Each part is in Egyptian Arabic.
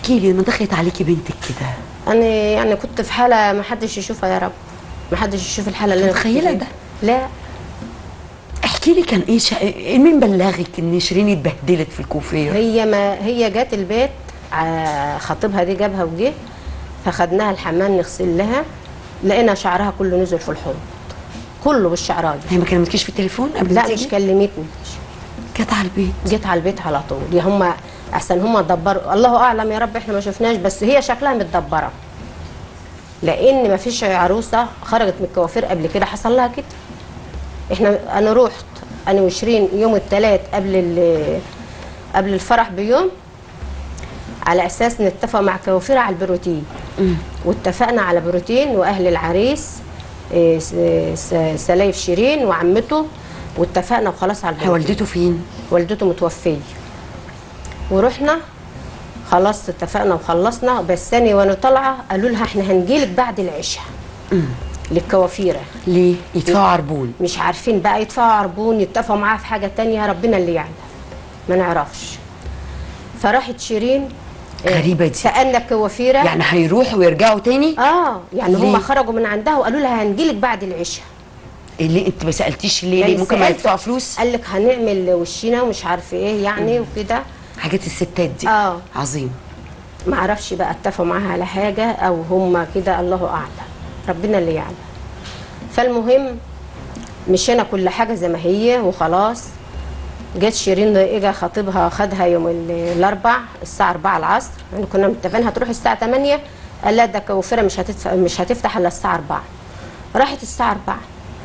احكي لي لما دخلت عليكي بنتك كده انا يعني كنت في حاله ما حدش يشوفها يا رب ما حدش يشوف الحاله اللي انا كنت متخيلة فيها. ده؟ لا احكي لي كان ايه شا... إيه مين بلغك ان شيرين اتبهدلت في الكوفيه هي ما هي جات البيت ع- خطيبها دي جابها وجه فخدناها الحمام نغسل لها لقينا شعرها كله نزل في الحوض كله بالشعرايه هي ما كلمتكيش في التليفون قبل لا ما مش تيجي؟ كلمتني جت على البيت جيت على البيت على طول دي هم احسن هم دبروا الله اعلم يا رب احنا ما شفناش بس هي شكلها متدبره لان ما فيش عروسه خرجت من الكوافير قبل كده حصل لها كده احنا انا رحت انا وشيرين يوم الثلاث قبل ال- قبل الفرح بيوم على اساس نتفق مع كوافير على البروتين واتفقنا على بروتين واهل العريس إيه، س- س- سلايف شيرين وعمته واتفقنا وخلاص على هي البروتين والدته فين والدته متوفيه ورحنا خلاص اتفقنا وخلصنا بس ثاني وانا طالعه قالوا لها احنا هنجيلك بعد العشاء للكوافيره ليه يدفعوا عربون مش عارفين بقى يدفعوا عربون يتفقوا معاها في حاجه تانية ربنا اللي يعلم ما نعرفش فراحت شيرين آه، غريبة دي. سالنا الكوافيره يعني هيروحوا ويرجعوا تاني اه يعني ليه؟ هم خرجوا من عندها وقالوا لها هنجيلك بعد العشاء اللي انت ما سالتيش ليه, يعني ليه ممكن ما سألت، يدفعوا فلوس قال لك هنعمل وشينا ومش عارفه ايه يعني وكده حاجات الستات دي آه. عظيم ما اعرفش بقى اتفقوا معاها على حاجه او هم كده الله اعلم ربنا اللي يعلم فالمهم مشينا كل حاجه زي ما هي وخلاص جت شيرين اجا خطيبها خدها يوم ال- الاربع الساعه 4 العصر يعني كنا متفقين هتروح الساعه 8 قال لا ده كوفره مش هتدفع مش هتفتح الا الساعه 4 راحت الساعه 4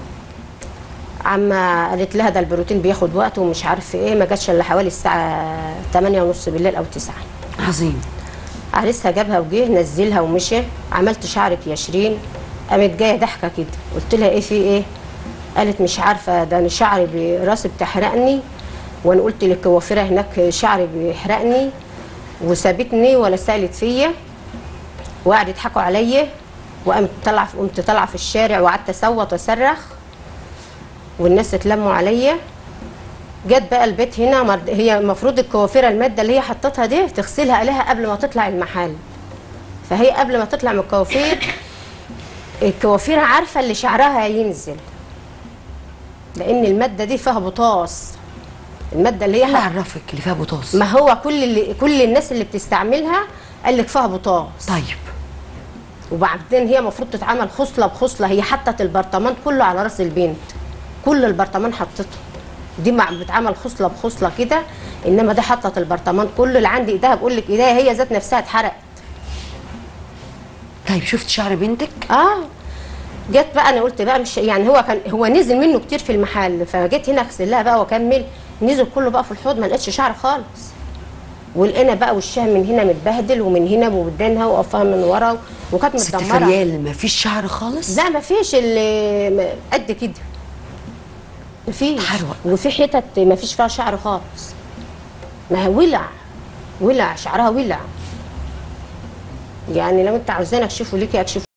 عما قالت لها ده البروتين بياخد وقت ومش عارف ايه ما جاتش الا حوالي الساعه 8 ونص بالليل او 9 عظيم عريسها جابها وجه نزلها ومشي عملت شعرك يا شيرين قامت جايه ضحكه كده قلت لها ايه في ايه قالت مش عارفه ده انا شعري براسي بتحرقني وانا قلت للكوافره هناك شعري بيحرقني وسابتني ولا سالت فيا وقعدوا يضحكوا عليا وقامت طالعه قمت طالعه في الشارع وقعدت اصوت واصرخ والناس اتلموا عليا جت بقى البيت هنا مرد... هي المفروض الكوافيره الماده اللي هي حطتها دي تغسلها عليها قبل ما تطلع المحل فهي قبل ما تطلع من الكوافير الكوافيره عارفه اللي شعرها هينزل لان الماده دي فيها بطاس الماده اللي هي اللي حط... عرفك اللي فيها بوتاص ما هو كل اللي كل الناس اللي بتستعملها قال لك فيها بطاس طيب وبعدين هي المفروض تتعمل خصله بخصله هي حطت البرطمان كله على راس البنت كل البرطمان حطته دي مع بتعمل خصله بخصله كده انما دي حطت البرطمان كله اللي عندي ايديها بقول لك ايديها هي ذات نفسها اتحرقت طيب شفت شعر بنتك اه جت بقى انا قلت بقى مش يعني هو كان هو نزل منه كتير في المحل فجيت هنا اغسل لها بقى واكمل نزل كله بقى في الحوض ما لقيتش شعر خالص ولقينا بقى وشها من هنا متبهدل ومن هنا وودانها وقفها من ورا وكانت ست متدمره فريال ما فيش شعر خالص لا ما فيش اللي قد كده ما فيش تحروق. وفي حتت ما فيش فيها شعر خالص ما هي ولع ولع شعرها ولع يعني لو انت عاوزاني اكشفه ليكي اكشفه